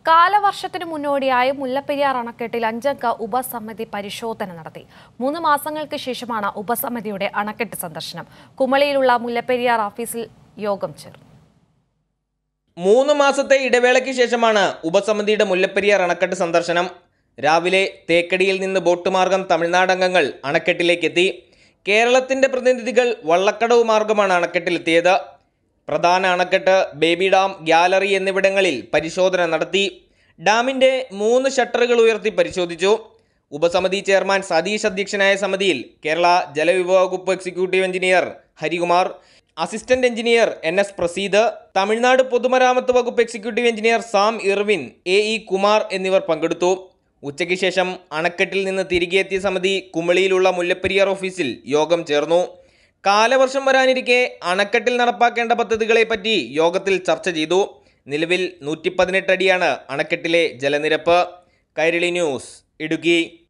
കാലവർഷത്തിന് മുന്നോടിയായി മുല്ലപ്പെരിയാർ അണക്കെട്ടിൽ അഞ്ചംഗ ഉപസമിതി പരിശോധന നടത്തി മൂന്ന് മാസങ്ങൾക്ക് ശേഷമാണ് ഉപസമിതിയുടെ അണക്കെട്ട് സന്ദർശനം കുമളിയിലുള്ള മുല്ലപ്പെരിയാർ ഓഫീസിൽ യോഗം ചേർന്നു മൂന്ന് മാസത്തെ ഇടവേളയ്ക്ക് ശേഷമാണ് ഉപസമിതിയുടെ മുല്ലപ്പെരിയാർ അണക്കെട്ട് സന്ദർശനം രാവിലെ തേക്കടിയിൽ നിന്ന് ബോട്ട് മാർഗം തമിഴ്നാട് അംഗങ്ങൾ അണക്കെട്ടിലേക്കെത്തി കേരളത്തിന്റെ പ്രതിനിധികൾ വള്ളക്കടവ് മാർഗമാണ് അണക്കെട്ടിലെത്തിയത് പ്രധാന അണക്കെട്ട് ബേബി ഡാം ഗ്യാലറി എന്നിവിടങ്ങളിൽ പരിശോധന നടത്തി ഡാമിന്റെ മൂന്ന് ഷട്ടറുകൾ ഉയർത്തി പരിശോധിച്ചു ഉപസമിതി ചെയർമാൻ സതീഷ് അധ്യക്ഷനായ സമിതിയിൽ കേരള ജലവിഭവ വകുപ്പ് executive engineer Harikumar assistant engineer N S Praseed Tamil Nadu പൊതുമരാമത്ത് വകുപ്പ് executive engineer Sam Irvin A E Kumar എന്നിവർ പങ്കെടുത്തു ഉച്ചയ്ക്ക് ശേഷം അണക്കെട്ടിൽ നിന്ന് തിരികെ എത്തിയ സമിതി കുമളിയിലുള്ള മുല്ലപ്പെരിയാർ ഓഫീസിൽ യോഗം ചേർന്നു കാലവർഷം വരാനിരിക്കെ അണക്കെട്ടിൽ നടപ്പാക്കേണ്ട പദ്ധതികളെപ്പറ്റി യോഗത്തിൽ ചർച്ച ചെയ്തു നിലവിൽ നൂറ്റി പതിനെട്ട് അടിയാണ് അണക്കെട്ടിലെ ജലനിരപ്പ് കൈരളി ന്യൂസ് ഇടുക്കി